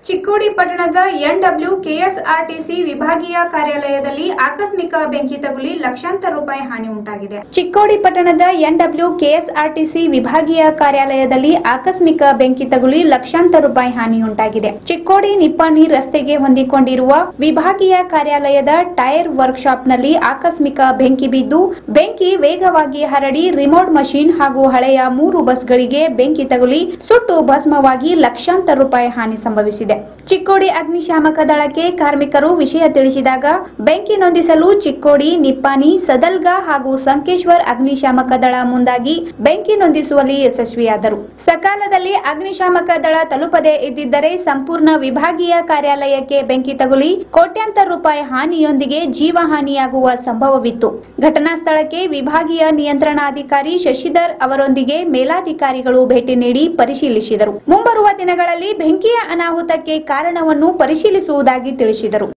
ಚಿಕ್ಕೋಡಿ ಪಟ್ಟಣದ NW KSRTC ವಿಭಾಗೀಯ ಕಾರ್ಯಾಲಯದಲ್ಲಿ ಆಕಸ್ಮಿಕ ಬೆಂಕಿ ತಗುಲಿ ಲಕ್ಷಾಂತರ ರೂಪಾಯಿ ಹಾನಿ ಉಂಟಾಗಿದೆ ಚಿಕ್ಕೋಡಿ ಪಟ್ಟಣದ ಎನ್ಡಬ್ಲ್ಯೂ ಕೆಎಸ್ಆರ್ಟಿಸಿ ವಿಭಾಗೀಯ ಕಾರ್ಯಾಲಯದಲ್ಲಿ ಆಕಸ್ಮಿಕ ಬೆಂಕಿ ತಗುಲಿ ಲಕ್ಷಾಂತರ ರೂಪಾಯಿ ಹಾನಿಯುಂಟಾಗಿದೆ ಚಿಕ್ಕೋಡಿ ನಿಪ್ಪಾಣಿ ರಸ್ತೆಗೆ ಹೊಂದಿಕೊಂಡಿರುವ ವಿಭಾಗೀಯ ಕಾರ್ಯಾಲಯದ ಟೈರ್ ವರ್ಕ್ಶಾಪ್ನಲ್ಲಿ ಆಕಸ್ಮಿಕ ಬೆಂಕಿ ಬಿದ್ದು ಬೆಂಕಿ ವೇಗವಾಗಿ ಹರಡಿ ರಿಮೋಟ್ ಮಷೀನ್ ಹಾಗೂ ಹಳೆಯ ಮೂರು ಬಸ್ಗಳಿಗೆ ಬೆಂಕಿ ತಗುಲಿ ಸುಟ್ಟು ಭಸ್ಮವಾಗಿ ಲಕ್ಷಾಂತರ ರೂಪಾಯಿ ಹಾನಿ ಸಂಭವಿಸಿದೆ ಚಿಕ್ಕೋಡಿ ಅಗ್ನಿಶಾಮಕ ದಳಕ್ಕೆ ಕಾರ್ಮಿಕರು ವಿಷಯ ತಿಳಿಸಿದಾಗ ಬೆಂಕಿ ನೊಂದಿಸಲು ಚಿಕ್ಕೋಡಿ ನಿಪ್ಪಾಣಿ ಸದಲ್ಗಾ ಹಾಗೂ ಸಂಕೇಶ್ವರ್ ಅಗ್ನಿಶಾಮಕ ದಳ ಮುಂದಾಗಿ ಬೆಂಕಿ ನೊಂದಿಸುವಲ್ಲಿ ಯಶಸ್ವಿಯಾದರು ಸಕಾಲದಲ್ಲಿ ಅಗ್ನಿಶಾಮಕ ದಳ ತಲುಪದೇ ಇದ್ದಿದ್ದರೆ ಸಂಪೂರ್ಣ ವಿಭಾಗೀಯ ಕಾರ್ಯಾಲಯಕ್ಕೆ ಬೆಂಕಿ ತಗುಲಿ ಕೋಟ್ಯಾಂತರ ರೂಪಾಯಿ ಹಾನಿಯೊಂದಿಗೆ ಜೀವಹಾನಿಯಾಗುವ ಸಂಭವವಿತ್ತು ಘಟನಾ ಸ್ಥಳಕ್ಕೆ ವಿಭಾಗೀಯ ನಿಯಂತ್ರಣಾಧಿಕಾರಿ ಶಶಿಧರ್ ಅವರೊಂದಿಗೆ ಮೇಲಾಧಿಕಾರಿಗಳು ಭೇಟಿ ನೀಡಿ ಪರಿಶೀಲಿಸಿದರು ಮುಂಬರುವ ದಿನಗಳಲ್ಲಿ ಬೆಂಕಿಯ ಅನಾಹುತಕ್ಕೆ ಕಾರಣವನ್ನು ಪರಿಶೀಲಿಸುವುದಾಗಿ ತಿಳಿಸಿದರು